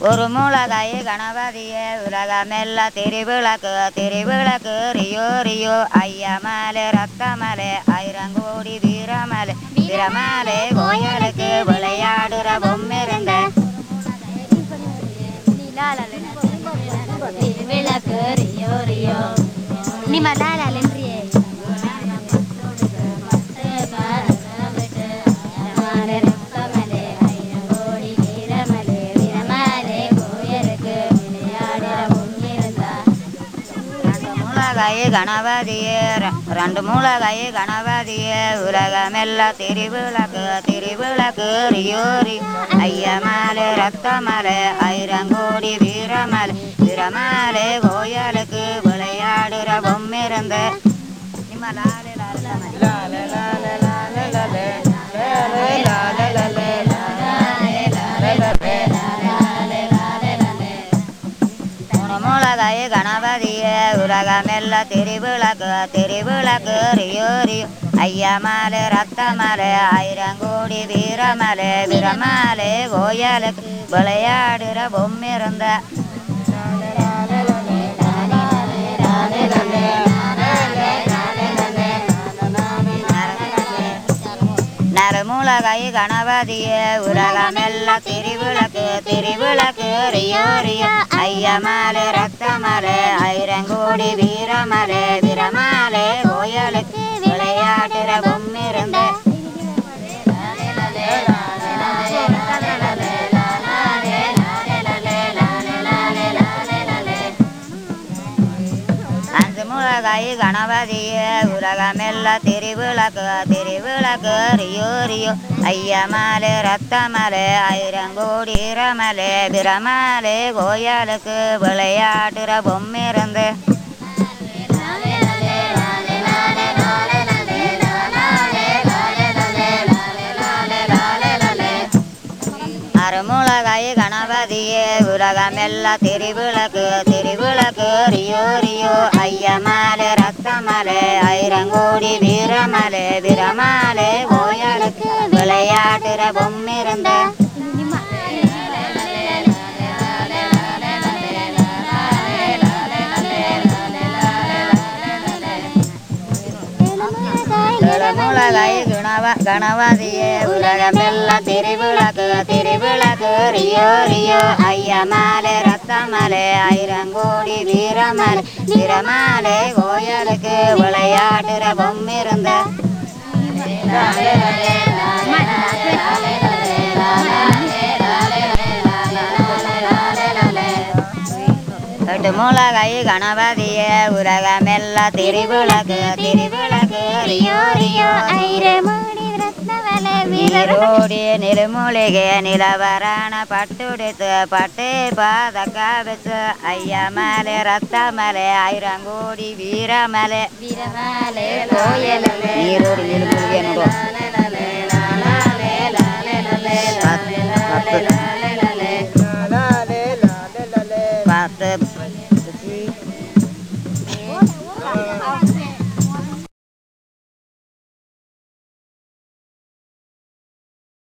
ஒரு மூலகாய் கணபதியே உலகமெல்ல திருவிளக்கு திருவிளக்கு ரியோ ரியோ ஐயமலை ரத்தமலை ஐரங்கோடி வீரமலை வீரமலை கோயலுக்கு விளையாடுற பொம்மிருந்த விளக்கு ரியோ ரியோ நீ மலாலன்றியே ரெண்டு மூலகாய் கணபதியே ர- ரெண்டு மூலகாய் கணபதியே உலகமெல்ல திருவிளக்கு திருவிளக்கு ரியோ ரியோ ஐயமலை ரத்தமலை ஐரங்கோடி வீரமலை வீரமலை கோயலுக்கு விளையாடுற பொம்மிருந்த நிமலாலே லாலே லாலே லாலே லாலே லாலே லாலே லாலே லாலே லாலே மூணு மூலகாய் கணபதியே உலகமெல்ல திருவிளக்கு திருவிளக்கு ரியோ ரியோ ஐயமலை ரத்தமலை ஐரங்கோடி வீரமலை வீரமலை கோயலுக்கு விளையாடுற பொம்மிருந்த நறுமூலகாய் கணபதியே உலகமெல்ல திருவிளக்கு திருவிளக்கு ரியோ ரியோ ஐயமலை ரத்தமலை ஐரங்கோடி வீரமலை வீரமலை கோயலுக்கு விளையாடுற பொம்மிருந்த அஞ்சு முழகாய் கணபதியே உலகமெல்ல திருவிளக்கு திருவிளக்கு ரியோ ரியோ ஐயமலை ரத்தமலை ஐரங்கோடி ரமலை பிரமலை கோயலுக்கு விளையாடுற பொம்மிருந்து அருமுலகாய் கணபதியே உலகமெல்ல திருவிளக்கு திருவிளக்கு ரியோ ரியோ ஐயமலை ரத்தமலை ஐரங்கோடி வீரமலை வீரமலை கோயலுக்கு விளையாடுற பொம்மிருந்த முலகாய் கணவ கணபதியே உலகமெல்ல திருவிளக்கு திருவிளக்கு ரியோ ரியோ ஐயமலை ரத்தமலை ஐரங்கோடி வீரமலை வீரமலை கோயலுக்கு விளையாடுற பொம்மிருந்த எட்டு மூலகாய் கணபதியே உலகமெல்ல திருவிளக்கு திருவிளக்கு ரியோ ரியோ நீரோடி நிலமூலிகை நிலவரான பட்டுடுத்து பட்டு பாதக்க வச்சு ஐயமலை ரத்தமலை ஐரங்கோடி வீரமலை வீரமலை நீரோடி நிலமூலிகை பத்து பத்து